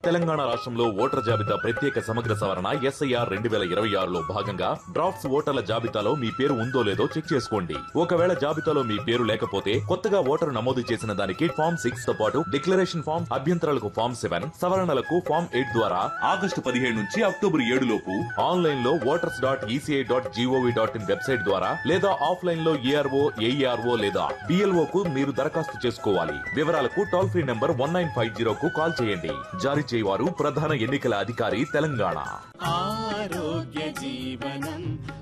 తెలంగాణ రాష్ట్రంలో ఓటర్ జాబితా ప్రత్యేక సమగ్ర సవరణ ఎస్ఐఆర్ రెండు వేల ఇరవై ఆరులో భాగంగా డ్రాఫ్ట్స్ ఓటర్ల జాబితాలో మీ పేరు ఉందో లేదో చెక్ చేసుకోండి ఒకవేళ జాబితాలో మీ పేరు లేకపోతే కొత్తగా ఓటరు నమోదు చేసిన దానికి ఫామ్ సిక్స్ తో పాటు డిక్లరేషన్ ఫామ్ అభ్యంతరాలకు ఫామ్ సెవెన్ సవరణలకు ఫామ్ ఎయిట్ ద్వారా ఆగస్టు పదిహేడు నుంచి అక్టోబర్ ఏడు లోపు ఆన్లైన్ లో voters dot ECI dot GOV dot in website ద్వారా లేదా ఆఫ్లైన్ లో ఏఆర్ఓ ఏఈఆర్ఓ లేదా బిఎల్ఓ కు మీరు దరఖాస్తు చేసుకోవాలి వివరాలకు toll free number one nine five zero కు కాల్ చేయండి జారీ చేయవారు ప్రధాన ఎన్నికల అధికారి తెలంగాణ ఆరోగ్య జీవనం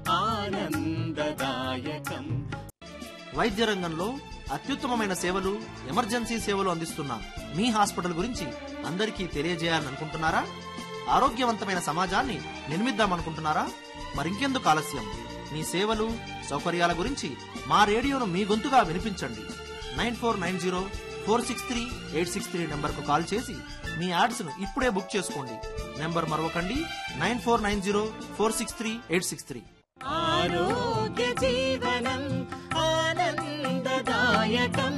ఆనందదాయకం వైద్య రంగంలో అత్యుత్తమమైన సేవలు ఎమర్జెన్సీ సేవలు అందిస్తున్న మీ హాస్పిటల్ గురించి అందరికీ తెలియజేయాలని అనుకుంటున్నారా ఆరోగ్యవంతమైన సమాజాన్ని నిర్మిద్దామనుకుంటున్నారా మరింకెందుకు ఆలస్యం మీ సేవలు సౌకర్యాల గురించి మా రేడియోను మీ గొంతుగా వినిపించండి nine four nine zero four six three eight six three నెంబర్కు కాల్ చేసి మీ యాడ్స్ను ఇప్పుడే బుక్ చేసుకోండి నెంబర్ మరొకండి nine four nine zero four six three eight six three ఆరోగ్య జీవనం ఆనందదాయకం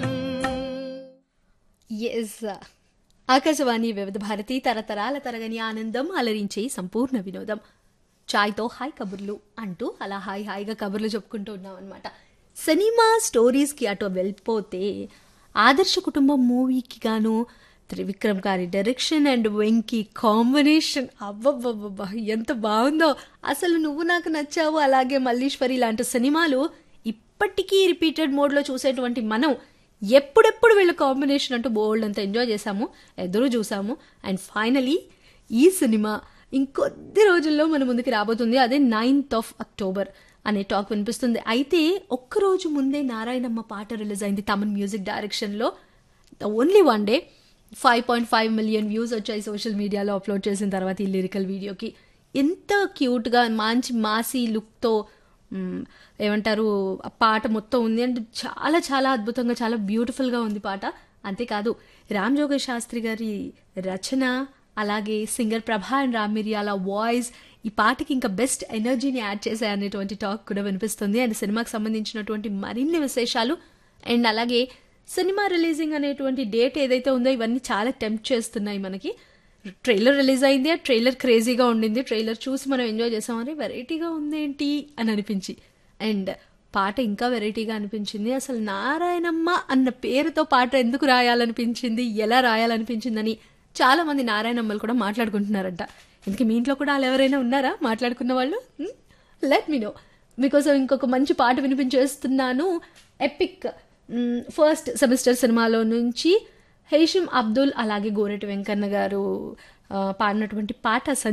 ఎస్ ఆకాశవాణి వివిధ భారతి తరతరాల తరగని ఆనందం అలరించే సంపూర్ణ వినోదం చాయ్తో హాయ్ కబుర్లు అంటూ అలా హాయ్ హాయిగా కబుర్లు చెప్పుకుంటూ ఉన్నాం అనమాట సినిమా స్టోరీస్కి అటు వెళ్ళిపోతే ఆదర్శ కుటుంబం మూవీకి గాను త్రివిక్రమ్ గారి డైరెక్షన్ అండ్ వెంకీ కాంబినేషన్ అబ్బబ్బబ్బబ్బా ఎంత బాగుందో అసలు నువ్వు నాకు నచ్చావు అలాగే మల్లీశ్వరి లాంటి సినిమాలు ఇప్పటికీ రిపీటెడ్ మోడ్లో చూసేటువంటి మనం ఎప్పుడెప్పుడు వీళ్ళ కాంబినేషన్ అంటూ బోల్డ్ అంతా ఎంజాయ్ చేశాము ఎదురు చూసాము అండ్ ఫైనలీ ఈ సినిమా ఇంకొద్ది రోజుల్లో మన ముందుకు రాబోతుంది అదే నైన్త్ ఆఫ్ అక్టోబర్ అనే టాక్ వినిపిస్తుంది అయితే ఒక్కరోజు ముందే నారాయణమ్మ పాట రిలీజ్ అయింది తమన్ మ్యూజిక్ డైరెక్షన్లో only one day five point five million views వచ్చాయి సోషల్ మీడియాలో అప్లోడ్ చేసిన తర్వాత ఈ లిరికల్ వీడియోకి ఎంత క్యూట్గా మంచి మాసీ లుక్తో మ్, ఏమంటారు ఆ పాట మొత్తం ఉంది అండ్ చాలా చాలా అద్భుతంగా చాలా బ్యూటిఫుల్గా ఉంది పాట అంతేకాదు రామ్ జోగ శాస్త్రి గారి రచన అలాగే సింగర్ ప్రభా అండ్ రామ్ మిరియాల వాయిస్ ఈ పాటకి ఇంకా బెస్ట్ ఎనర్జీని యాడ్ చేశాయి అనేటువంటి టాక్ కూడా వినిపిస్తుంది అండ్ సినిమాకి సంబంధించినటువంటి మరిన్ని విశేషాలు అండ్ అలాగే సినిమా రిలీజింగ్ అనేటువంటి డేట్ ఏదైతే ఉందో ఇవన్నీ చాలా టెంప్ట్ చేస్తున్నాయి మనకి ట్రైలర్ రిలీజ్ అయింది ఆ ట్రైలర్ క్రేజీగా ఉండింది ట్రైలర్ చూసి మనం ఎంజాయ్ చేసామని వెరైటీగా ఉందేంటి అని అనిపించి అండ్ పాట ఇంకా వెరైటీగా అనిపించింది అసలు నారాయణమ్మ అన్న పేరుతో పాట ఎందుకు రాయాలనిపించింది ఎలా రాయాలనిపించిందని చాలా మంది నారాయణమ్మలు కూడా మాట్లాడుకుంటున్నారంట ఇందుకే మీ ఇంట్లో కూడా వాళ్ళు ఎవరైనా ఉన్నారా మాట్లాడుకున్న వాళ్ళు లెట్ మీ నో మీకోసం ఇంకొక మంచి పాట వినిపించేస్తున్నాను ఎపిక్ ఫస్ట్ సెమిస్టర్ సినిమాలో నుంచి హేషిమ్ అబ్దుల్ అలాగే గోరెటి వెంకన్న గారు ఆ, పాడినటువంటి పాట